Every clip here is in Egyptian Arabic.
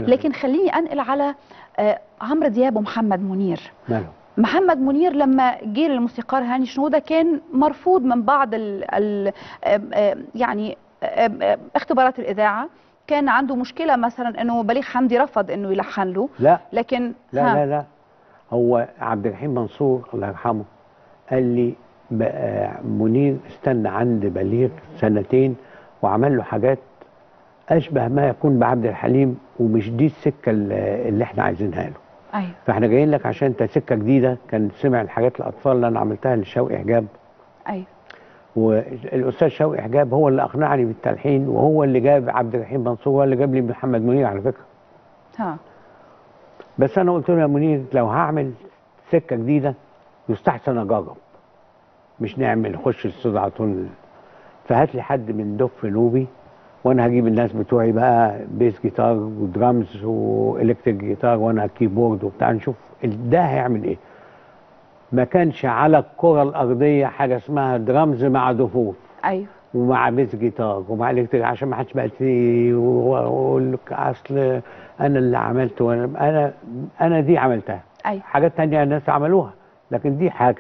لكن خليني انقل على آه، عمرو دياب ومحمد منير ماله محمد منير لما جه للموسيقار هاني شنوده كان مرفوض من بعض ال ال آم، آم، يعني آم، آم، اختبارات الاذاعه كان عنده مشكله مثلا انه بليغ حمدي رفض انه يلحن له لا لكن لا ها، لا لا هو عبد الرحيم منصور الله يرحمه قال لي بقى منير استنى عند بليغ سنتين وعمل له حاجات اشبه ما يكون بعبد الحليم ومش دي السكه اللي اللي احنا عايزينها له ايوه فاحنا جايين لك عشان انت سكه جديده كان سمع الحاجات الاطفال اللي انا عملتها لشوقي حجاب ايوه والاستاذ شوقي حجاب هو اللي اقنعني بالتلحين وهو اللي جاب عبد الرحيم منصور هو اللي جاب لي محمد منير على فكره ها بس انا قلت له يا منير لو هعمل سكه جديده يستحسن اجرب مش نعمل نخش الاستوديو على طول فهات لي حد من دف نوبي وانا هجيب الناس بتوعي بقى بيس جيتار ودرامز والكتريك جيتار وانا كيبورد وبتاع نشوف ال- ده هيعمل ايه ما كانش على الكره الارضيه حاجه اسمها درامز مع دفوف ايوه ومع بيس جيتار ومع الكتريك عشان ما حدش بقى يبتدي ويقول لك اصل انا اللي عملت وانا انا انا دي عملتها ايوه حاجات تانية الناس عملوها لكن دي حاجتي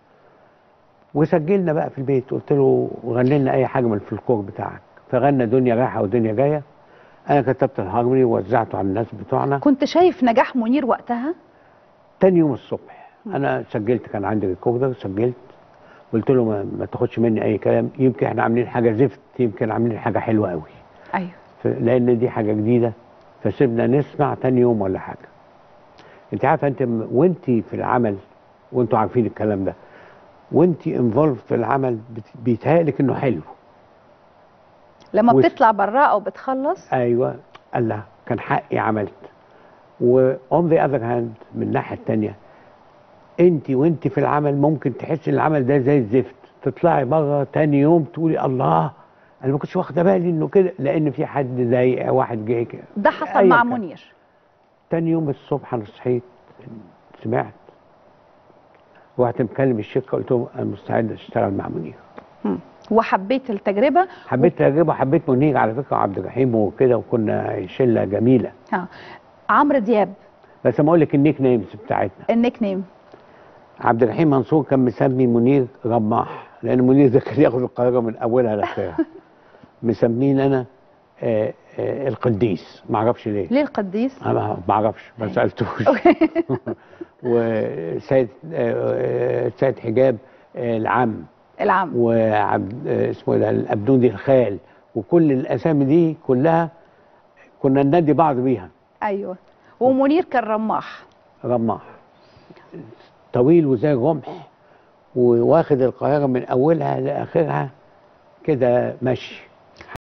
وسجلنا بقى في البيت قلت له غني لنا اي حاجه من الفلكلور بتاعك فغنى دنيا رايحه ودنيا جايه انا كتبت الهارموني ووزعته على الناس بتوعنا كنت شايف نجاح منير وقتها تاني يوم الصبح انا سجلت كان عندي ريكوردر سجلت قلت له ما, ما تاخدش مني اي كلام يمكن احنا عاملين حاجه زفت يمكن عاملين حاجه حلوه قوي ايوه ف- لان دي حاجه جديده فسيبنا نسمع تاني يوم ولا حاجه انت عارفه انت م- وانت في العمل وانتوا عارفين الكلام ده وانت انفولف في العمل بت- بيتهيألك انه حلو لما وس- بتطلع براه او بتخلص ايوه قال لا كان حقي عملت وأون ذا اذر هاند من الناحيه الثانيه انت وانت في العمل ممكن تحس ان العمل ده زي الزفت تطلعي بره تاني يوم تقولي الله انا ما كنتش واخده بالي انه كده لان في حد ضايق واحد جه كده. ده حصل أيا مع كان. منير تاني يوم الصبح انا صحيت سمعت رحت مكلم الشركه قلت لهم انا مستعد اشتغل مع منير مم. وحبيت التجربه حبيت تجربه حبيت منير على فكره وعبد الرحيم وكده وكنا شله جميله ها عمرو دياب بس اما اقول لك النيك نيمز بتاعتنا النيك نيم عبد الرحيم منصور كان مسمي منير رماح لان منير ده كان ياخد القاهره من اولها لاخرها مسمين انا آه آه القديس ما اعرفش ليه ليه القديس انا ما اعرفش ما سالتوش وسيد آه، آه، سيد حجاب آه، العم العم وعبد آه، اسمه إيه ده الابنودي الخال وكل الاسامي دي كلها كنا ننادي بعض بيها ايوه ومنير كان رماح رماح طويل وزي الرمح وواخد القاهره من اولها لاخرها كده مشي